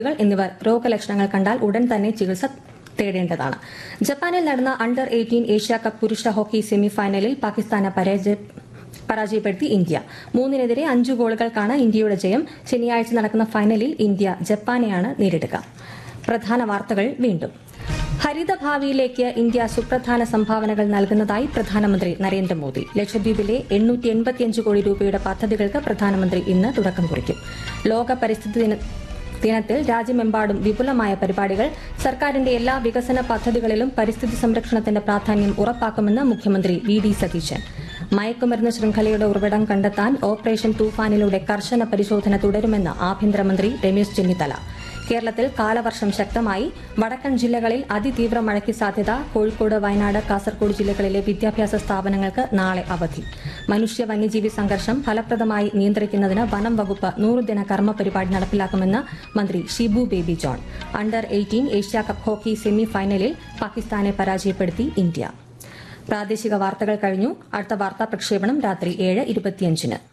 കൾ എന്നിവർ രോഗലക്ഷണങ്ങൾ കണ്ടാൽ ഉടൻ തന്നെ ചികിത്സ തേടേണ്ടതാണ് ജപ്പാനിൽ നടന്ന അണ്ടർ എയ്റ്റീൻ ഏഷ്യ കപ്പ് പുരുഷ ഹോക്കി സെമി ഫൈനലിൽ പാകിസ്ഥാനെ പരാജയ പരാജയപ്പെടുത്തി ഇന്ത്യ മൂന്നിനെതിരെ അഞ്ചു ഗോളുകൾക്കാണ് ഇന്ത്യയുടെ ജയം ശനിയാഴ്ച നടക്കുന്ന ഫൈനലിൽ ഇന്ത്യ ജപ്പാനെയാണ് നേരിടുക പ്രധാന വാർത്തകൾ വീണ്ടും ഹരിത ഭാവിയിലേക്ക് ഇന്ത്യ സുപ്രധാന സംഭാവനകൾ നൽകുന്നതായി പ്രധാനമന്ത്രി നരേന്ദ്രമോദി ലക്ഷദ്വീപിലെ എണ്ണൂറ്റി എൺപത്തിയഞ്ച് കോടി രൂപയുടെ പദ്ധതികൾക്ക് പ്രധാനമന്ത്രി ഇന്ന് തുടക്കം കുറിക്കും ലോക പരിസ്ഥിതി ദിന ദിനത്തിൽ രാജ്യമെമ്പാടും വിപുലമായ പരിപാടികൾ സർക്കാരിന്റെ എല്ലാ വികസന പദ്ധതികളിലും പരിസ്ഥിതി സംരക്ഷണത്തിന്റെ പ്രാധാന്യം ഉറപ്പാക്കുമെന്ന് മുഖ്യമന്ത്രി വി ഡി സതീശൻ മയക്കുമരുന്ന് ശൃംഖലയുടെ ഉറവിടം കണ്ടെത്താൻ ഓപ്പറേഷൻ തൂഫാനിലൂടെ കർശന പരിശോധന തുടരുമെന്ന് ആഭ്യന്തരമന്ത്രി രമേശ് ചെന്നിത്തല കേരളത്തിൽ കാലവർഷം ശക്തമായി വടക്കൻ ജില്ലകളിൽ അതിതീവ്ര മഴയ്ക്ക് സാധ്യത കോഴിക്കോട് വയനാട് കാസർഗോഡ് ജില്ലകളിലെ വിദ്യാഭ്യാസ സ്ഥാപനങ്ങൾക്ക് നാളെ അവധി മനുഷ്യ വന്യജീവി സംഘർഷം ഫലപ്രദമായി നിയന്ത്രിക്കുന്നതിന് വനം വകുപ്പ് നൂറുദിന കർമ്മ പരിപാടി നടപ്പിലാക്കുമെന്ന് മന്ത്രി Shibu Baby John under eighteen Asia cup hockey semi ഫൈനലിൽ പാകിസ്ഥാനെ പരാജയപ്പെടുത്തി ഇന്ത്യ പ്രാദേശിക വാർത്തകൾ കഴിഞ്ഞു അടുത്ത വാർത്താ പ്രക്ഷേപണം രാത്രി ഏഴ് ഇരുപത്തിയഞ്ചിന്